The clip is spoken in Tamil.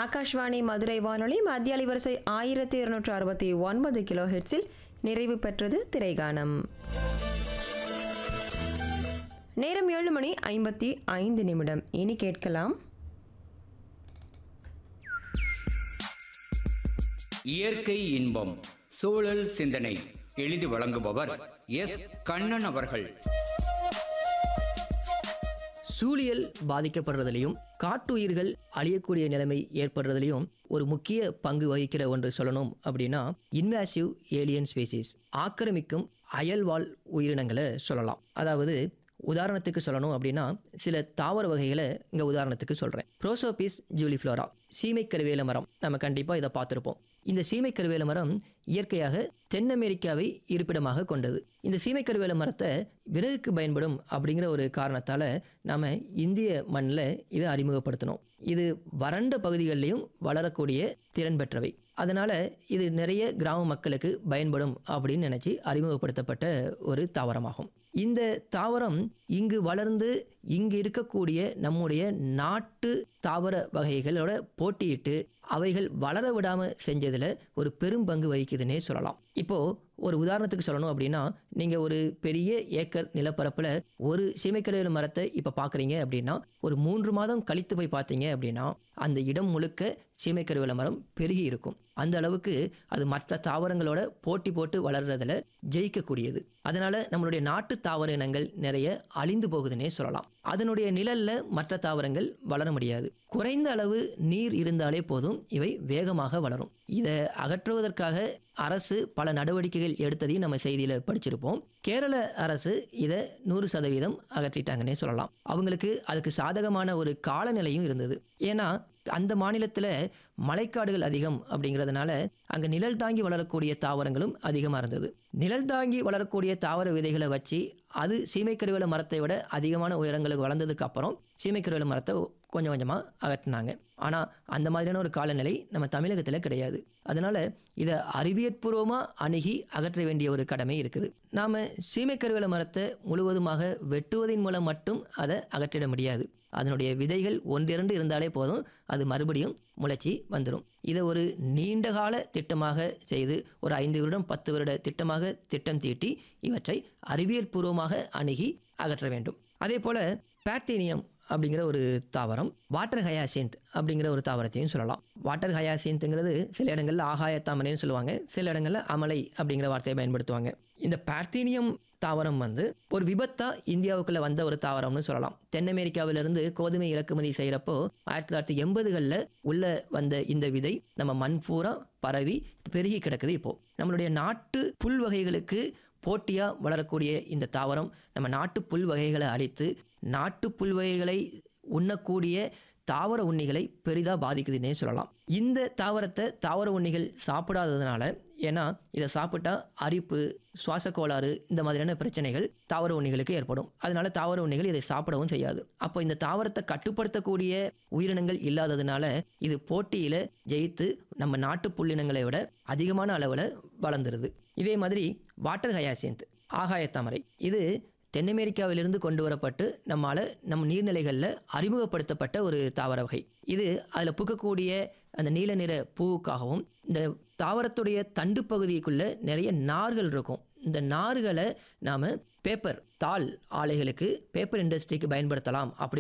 ஆகாஷ்வாணி மதுரை வானொலி மத்திய அலைவரிசை ஆயிரத்தி இருநூற்று அறுபத்தி ஒன்பது கிலோ ஹெர்ட்ஸில் நிறைவு பெற்றது திரைகானம் நேரம் ஏழு மணி ஐம்பத்தி ஐந்து நிமிடம் இனி கேட்கலாம் இயற்கை இன்பம் சூழல் சிந்தனை எழுதி வழங்குபவர் எஸ் கண்ணன் அவர்கள் சூழியல் பாதிக்கப்படுறதுலையும் காட்டுயிர்கள் அழியக்கூடிய நிலைமை ஏற்படுறதுலையும் ஒரு முக்கிய பங்கு வகிக்கிற ஒன்று சொல்லணும் அப்படின்னா இன்வாசிவ் ஏலியன் ஸ்பீசிஸ் ஆக்கிரமிக்கும் அயல்வாழ் உயிரினங்களை சொல்லலாம் அதாவது உதாரணத்துக்கு சொல்லணும் அப்படின்னா சில தாவர வகைகளை இங்கே உதாரணத்துக்கு சொல்கிறேன் ப்ரோசோபிஸ் ஜூலிஃப்ளோரா சீமை கருவேல மரம் நம்ம கண்டிப்பாக இதை பார்த்துருப்போம் இந்த சீமை கருவேல மரம் இயற்கையாக தென் அமெரிக்காவை இருப்பிடமாக கொண்டது இந்த சீமை கருவேல மரத்தை விறகுக்கு பயன்படும் அப்படிங்கிற ஒரு காரணத்தால் நாம் இந்திய மண்ணில் இதை அறிமுகப்படுத்தினோம் இது வறண்ட பகுதிகளிலையும் வளரக்கூடிய திறன் பெற்றவை அதனால் இது நிறைய கிராம மக்களுக்கு பயன்படும் அப்படின்னு நினச்சி அறிமுகப்படுத்தப்பட்ட ஒரு தாவரமாகும் இந்த தாவரம் இங்கு வளர்ந்து இங்கு இருக்கக்கூடிய நம்முடைய நாட்டு தாவர வகைகளோட போட்டியிட்டு அவைகள் வளர விடாமல் செஞ்சதில் ஒரு பெரும் பங்கு வகிக்குதுன்னே சொல்லலாம் இப்போது ஒரு உதாரணத்துக்கு சொல்லணும் அப்படின்னா நீங்கள் ஒரு பெரிய ஏக்கர் நிலப்பரப்பில் ஒரு சீமைக்கருவேல மரத்தை இப்போ பார்க்குறீங்க அப்படின்னா ஒரு மூன்று மாதம் கழித்து போய் பார்த்தீங்க அப்படின்னா அந்த இடம் முழுக்க சீமைக்கருவேல மரம் பெருகி இருக்கும் அந்த அளவுக்கு அது மற்ற தாவரங்களோட போட்டி போட்டு வளர்றதுல ஜெயிக்கக்கூடியது அதனால நம்மளுடைய நாட்டு தாவர இனங்கள் நிறைய அழிந்து போகுதுன்னே சொல்லலாம் அதனுடைய நிழல்ல மற்ற தாவரங்கள் வளர முடியாது குறைந்த அளவு நீர் இருந்தாலே போதும் இவை வேகமாக வளரும் இதை அகற்றுவதற்காக அரசு பல நடவடிக்கைகள் எடுத்ததையும் நம்ம செய்தியில் படிச்சிருப்போம் கேரள அரசு இதை நூறு சதவீதம் அகற்றிட்டாங்கன்னே சொல்லலாம் அவங்களுக்கு அதுக்கு சாதகமான ஒரு காலநிலையும் இருந்தது ஏன்னா அந்த மாநிலத்தில் மழைக்காடுகள் அதிகம் அப்படிங்கிறதுனால அங்கே நிழல் தாங்கி வளரக்கூடிய தாவரங்களும் அதிகமாக இருந்தது நிழல் தாங்கி வளரக்கூடிய தாவர விதைகளை வச்சு அது சீமைக்கருவேல மரத்தை விட அதிகமான உயரங்களுக்கு வளர்ந்ததுக்கு அப்புறம் சீமைக்கருவேல மரத்தை கொஞ்சம் கொஞ்சமாக அகற்றினாங்க ஆனால் அந்த மாதிரியான ஒரு காலநிலை நம்ம தமிழகத்தில் கிடையாது அதனால் இதை அறிவியற்பூர்வமாக அணுகி அகற்ற வேண்டிய ஒரு கடமை இருக்குது நாம் சீமைக்கருவேல மரத்தை முழுவதுமாக வெட்டுவதன் மூலம் மட்டும் அதை அகற்றிட முடியாது அதனுடைய விதைகள் ஒன்றிரண்டு இருந்தாலே போதும் அது மறுபடியும் முளைச்சி வந்துடும் இதை ஒரு நீண்டகால திட்டமாக செய்து ஒரு ஐந்து வருடம் பத்து வருட திட்டமாக திட்டம் தீட்டி இவற்றை அறிவியல் பூர்வமாக அணுகி அகற்ற வேண்டும் அதே போல் பேக்டீனியம் அப்படிங்கிற ஒரு தாவரம் வாட்டர் ஹயாசிந்த் அப்படிங்கிற ஒரு தாவரத்தையும் சொல்லலாம் வாட்டர் ஹயாசிந்த்ங்கிறது சில இடங்களில் ஆகாயத்தாமரைன்னு சொல்லுவாங்க சில இடங்களில் அமலை அப்படிங்கிற வார்த்தையை பயன்படுத்துவாங்க இந்த பார்த்தீனியம் தாவரம் வந்து ஒரு விபத்தா இந்தியாவுக்குள்ள வந்த ஒரு தாவரம்னு சொல்லலாம் தென் அமெரிக்காவிலிருந்து கோதுமை இறக்குமதி செய்கிறப்போ ஆயிரத்தி தொள்ளாயிரத்தி எண்பதுகளில் உள்ள வந்த இந்த விதை நம்ம மண் பூரா பரவி பெருகி கிடக்குது இப்போ நம்மளுடைய நாட்டு புல் வகைகளுக்கு போட்டியாக வளரக்கூடிய இந்த தாவரம் நம்ம நாட்டு புல் வகைகளை அழித்து நாட்டு புல் வகைகளை உண்ணக்கூடிய தாவர உண்ணிகளை பெரிதாக பாதிக்குதுன்னே சொல்லலாம் இந்த தாவரத்தை தாவர உண்ணிகள் சாப்பிடாததுனால ஏன்னா இதை சாப்பிட்டா அரிப்பு சுவாச கோளாறு இந்த மாதிரியான பிரச்சனைகள் தாவர உண்ணிகளுக்கு ஏற்படும் அதனால தாவர உண்ணிகள் இதை சாப்பிடவும் செய்யாது அப்போ இந்த தாவரத்தை கட்டுப்படுத்தக்கூடிய உயிரினங்கள் இல்லாததுனால இது போட்டியில் ஜெயித்து நம்ம நாட்டு புள்ளினங்களை விட அதிகமான அளவில் வளர்ந்துருது இதே மாதிரி வாட்டர் ஹயாசிந்த் ஆகாயத்தாமரை இது தென் அமெரிக்காவிலிருந்து கொண்டு வரப்பட்டு நம்மால் நம் நீர்நிலைகளில் அறிமுகப்படுத்தப்பட்ட ஒரு தாவர வகை இது அதில் பூக்கக்கூடிய அந்த நீல நிற பூவுக்காகவும் இந்த தாவரத்துடைய தண்டு பகுதிக்குள்ளே நிறைய நார்கள் இருக்கும் இந்த நார்களை நாம் பேப்பர் தாள் ஆலைகளுக்கு பேப்பர் இண்டஸ்ட்ரிக்கு பயன்படுத்தலாம் அப்படி